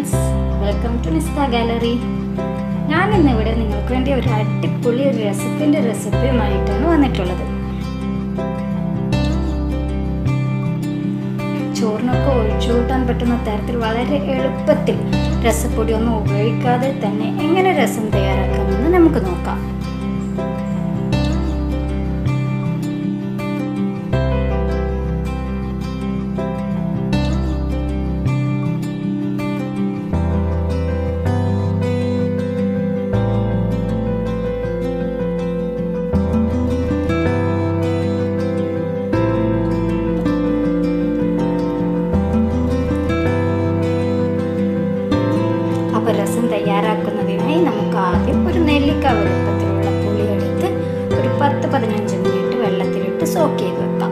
friends welcome to Nista gallery ഞാൻ ഇന്നിവിടെ നിങ്ങൾക്ക് വേണ്ടി ഒരു അടിപൊളി രസത്തിൻ്റെ റെസിപ്പിയുമായിട്ടാണ് വന്നിട്ടുള്ളത് ചോറിനൊക്കെ ഒഴിച്ചു കൂട്ടാൻ പറ്റുന്ന തരത്തിൽ വളരെ എളുപ്പത്തിൽ രസപ്പൊടി ഒന്നും ഉപയോഗിക്കാതെ തന്നെ എങ്ങനെ രസം തയ്യാറാക്കാമെന്ന് നമുക്ക് നോക്കാം അപ്പോൾ രസം തയ്യാറാക്കുന്നതിനായി നമുക്ക് ആദ്യം ഒരു നെല്ലിക്ക വലുപ്പത്തിലുള്ള പുളി എടുത്ത് ഒരു പത്ത് പതിനഞ്ച് മിനിറ്റ് വെള്ളത്തിലിട്ട് സോക്ക് ചെയ്ത് വെക്കാം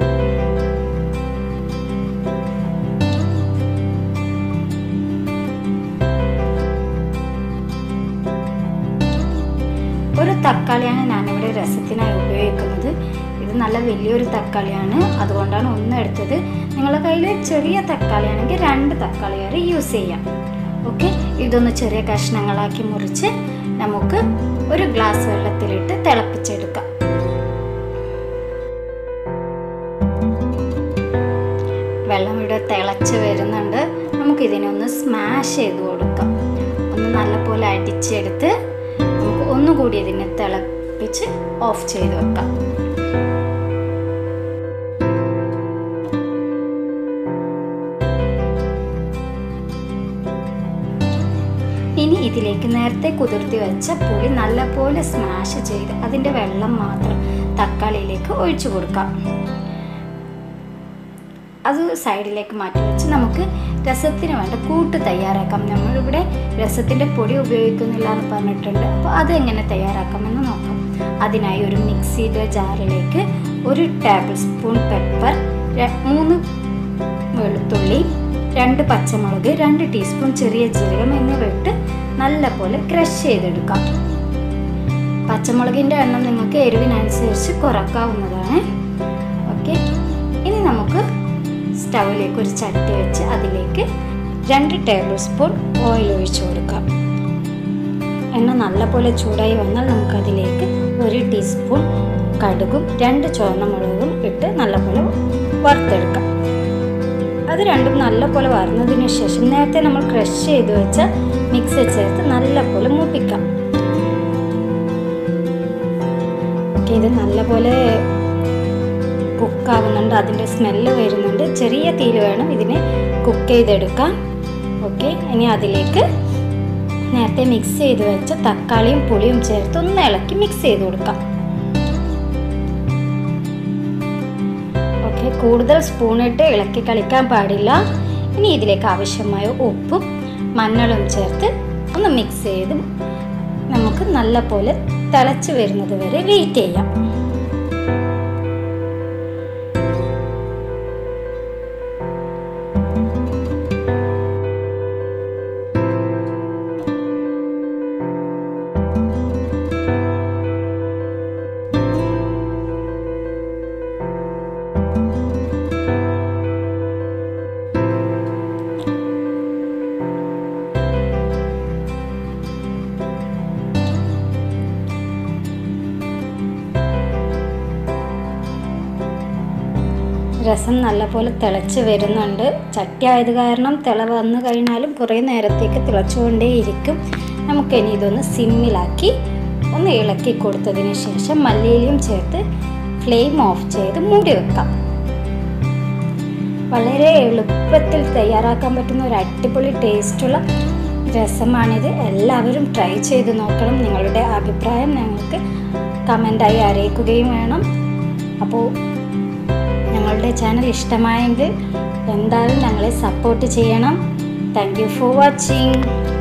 ഒരു തക്കാളിയാണ് ഞാനിവിടെ രസത്തിനായി ഉപയോഗിക്കുന്നത് ഇത് നല്ല വലിയൊരു തക്കാളിയാണ് അതുകൊണ്ടാണ് ഒന്ന് എടുത്തത് നിങ്ങളുടെ കയ്യിൽ ചെറിയ തക്കാളിയാണെങ്കിൽ രണ്ട് തക്കാളി വരെ യൂസ് ചെയ്യാം ഓക്കെ ഇതൊന്ന് ചെറിയ കഷ്ണങ്ങളാക്കി മുറിച്ച് നമുക്ക് ഒരു ഗ്ലാസ് വെള്ളത്തിലിട്ട് തിളപ്പിച്ചെടുക്കാം വെള്ളം ഇവിടെ തിളച്ച് വരുന്നുണ്ട് നമുക്ക് ഇതിനെ ഒന്ന് സ്മാഷ് ചെയ്ത് കൊടുക്കാം ഒന്ന് നല്ലപോലെ അടിച്ചെടുത്ത് നമുക്ക് ഒന്നുകൂടി ഇതിനെ തിളപ്പിച്ച് ഓഫ് ചെയ്ത് വെക്കാം ഇനി ഇതിലേക്ക് നേരത്തെ കുതിർത്തി വെച്ച പുളി നല്ലപോലെ സ്മാഷ് ചെയ്ത് അതിൻ്റെ വെള്ളം മാത്രം തക്കാളിയിലേക്ക് ഒഴിച്ചു കൊടുക്കാം അത് സൈഡിലേക്ക് മാറ്റി വെച്ച് നമുക്ക് രസത്തിന് വേണ്ട കൂട്ട് തയ്യാറാക്കാം നമ്മളിവിടെ രസത്തിൻ്റെ പൊടി ഉപയോഗിക്കുന്നില്ല എന്ന് പറഞ്ഞിട്ടുണ്ട് അപ്പോൾ അത് എങ്ങനെ തയ്യാറാക്കാമെന്ന് നോക്കാം അതിനായി ഒരു മിക്സിയുടെ ജാറിലേക്ക് ഒരു ടേബിൾ സ്പൂൺ പെപ്പർ മൂന്ന് വെളുത്തുള്ളി രണ്ട് പച്ചമുളക് രണ്ട് ടീസ്പൂൺ ചെറിയ ജീരകം എന്നിവ ഇട്ട് നല്ലപോലെ ക്രഷ് ചെയ്തെടുക്കാം പച്ചമുളകിൻ്റെ എണ്ണം നിങ്ങൾക്ക് എരിവിനനുസരിച്ച് കുറക്കാവുന്നതാണ് ഓക്കെ ഇനി നമുക്ക് സ്റ്റൗവിലേക്ക് ഒരു ചട്ടി വെച്ച് അതിലേക്ക് രണ്ട് ടേബിൾ സ്പൂൺ ഓയിൽ ഒഴിച്ചു കൊടുക്കാം എണ്ണ നല്ലപോലെ ചൂടായി വന്നാൽ നമുക്കതിലേക്ക് ഒരു ടീസ്പൂൺ കടുകും രണ്ട് ചുവന്ന മുളകും ഇട്ട് നല്ലപോലെ വറുത്തെടുക്കാം അത് രണ്ടും നല്ലപോലെ വറുന്നതിന് ശേഷം നേരത്തെ നമ്മൾ ക്രഷ് ചെയ്ത് വെച്ച മിക്സ് ചേർത്ത് നല്ലപോലെ മൂപ്പിക്കാം ഇത് നല്ലപോലെ കുക്കാവുന്നുണ്ട് അതിൻ്റെ സ്മെല്ല് വരുന്നുണ്ട് ചെറിയ തീയിൽ വേണം ഇതിനെ കുക്ക് ചെയ്തെടുക്കാൻ ഓക്കെ ഇനി അതിലേക്ക് നേരത്തെ മിക്സ് ചെയ്ത് വെച്ച തക്കാളിയും പുളിയും ചേർത്ത് ഒന്ന് ഇളക്കി മിക്സ് ചെയ്ത് കൊടുക്കാം ഓക്കെ കൂടുതൽ സ്പൂണിട്ട് ഇളക്കി കളിക്കാൻ പാടില്ല ഇനി ഇതിലേക്ക് ആവശ്യമായ ഉപ്പും മഞ്ഞളും ചേർത്ത് ഒന്ന് മിക്സ് ചെയ്ത് നമുക്ക് നല്ല പോലെ തിളച്ച് വരുന്നത് വരെ വെയിറ്റ് ചെയ്യാം രസം നല്ലപോലെ തിളച്ച് വരുന്നുണ്ട് ചട്ടി ആയത് കാരണം തിള വന്നു കഴിഞ്ഞാലും കുറേ നേരത്തേക്ക് തിളച്ചുകൊണ്ടേയിരിക്കും നമുക്കിനി ഇതൊന്ന് സിമ്മിലാക്കി ഒന്ന് ഇളക്കി കൊടുത്തതിന് ശേഷം മല്ലിയിലയും ചേർത്ത് ഫ്ലെയിം ഓഫ് ചെയ്ത് മൂടി വെക്കാം വളരെ എളുപ്പത്തിൽ തയ്യാറാക്കാൻ പറ്റുന്ന ഒരു അടിപൊളി ടേസ്റ്റുള്ള രസമാണിത് എല്ലാവരും ട്രൈ ചെയ്ത് നോക്കണം നിങ്ങളുടെ അഭിപ്രായം ഞങ്ങൾക്ക് കമൻ്റായി അറിയിക്കുകയും വേണം അപ്പോൾ ഞങ്ങളുടെ ചാനൽ ഇഷ്ടമായെങ്കിൽ എന്തായാലും ഞങ്ങളെ സപ്പോർട്ട് ചെയ്യണം താങ്ക് യു ഫോർ വാച്ചിങ്